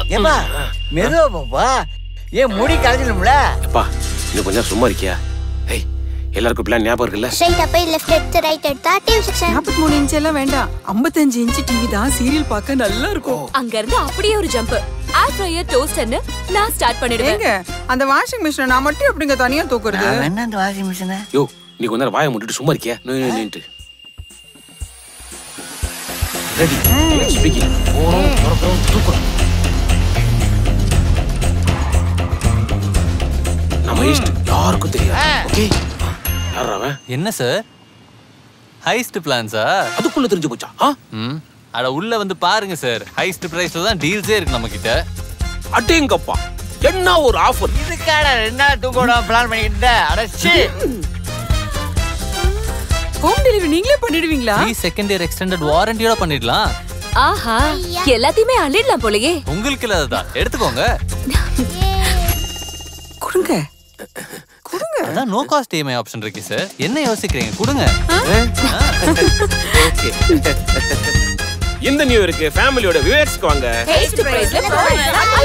ஏப்பா மெதுவா பாப்பா ஏன் முடி கலைஞ்சிடும்ல அப்பா இன்னும் கொஞ்சம் சும்மா இருக்கியா ஏய் எல்லாருக்கும் பிளான் ஞாபகம் இருக்குல்ல ஸ்ட்ரைட்டா போய் லெஃப்ட் எடுத்து ரைட் எடுத்தா டிவி செக்ஷன் நாற்பத்தி மூணு இன்ச் எல்லாம் வேண்டாம் ஐம்பத்தஞ்சு இன்ச் டிவி தான் சீரியல் பார்க்க நல்லா இருக்கும் அங்க இருந்து அப்படியே ஒரு ஜம்ப் ஏர் ஃப்ரையர் டோஸ்டர்னு நான் ஸ்டார்ட் பண்ணிடுவேன் ஏங்க அந்த வாஷிங் மிஷினை நான் மட்டும் எப்படிங்க தனியா தூக்குறது நான் வேணா அந்த வாஷிங் மிஷினை யோ நீ கொஞ்ச நேரம் வாயை முட்டுட்டு சும்மா இருக்கியா நின்னுட்டு ரெடி ஸ்பீக்கிங் போறோம் போறோம் தூக்குறோம் நம்ம ஈஸ்ட் யாருக்கும் தெரியாது ஓகே யார் அவன் என்ன சார் ஹைஸ்ட் பிளான்ஸா அதுக்குள்ள தெரிஞ்சு போச்சா ஆ ம் அட உள்ள வந்து பாருங்க சார் ஹைஸ்ட் பிரைஸ்ல தான் டீல்ஸே இருக்கு நம்ம கிட்ட அடேங்கப்பா என்ன ஒரு ஆஃபர் இதுக்கான ரெண்டு நாள் தூக்கம் பிளான் பண்ணிக்கிட்டு அடைச்சி ஹோம் டெலிவரி நீங்களே பண்ணிடுவீங்களா த்ரீ செகண்ட் இயர் எக்ஸ்டெண்டட் வாரண்டியோட பண்ணிடலாம் ஆஹா எல்லாத்தையுமே அள்ளிடலாம் போலயே உங்களுக்கு இல்லாததான் எடுத்துக்கோங்க கொடுங்க கொடுங்க அதான் நோ காஸ்ட் இஎம்ஐ ஆப்ஷன் இருக்கு சார் என்ன யோசிக்கிறீங்க கொடுங்க ஓகே இந்த நியூ இயருக்கு ஃபேமிலியோட விவேக்ஸ்க்கு வாங்க ஹேஸ்ட் பிரைஸ்ல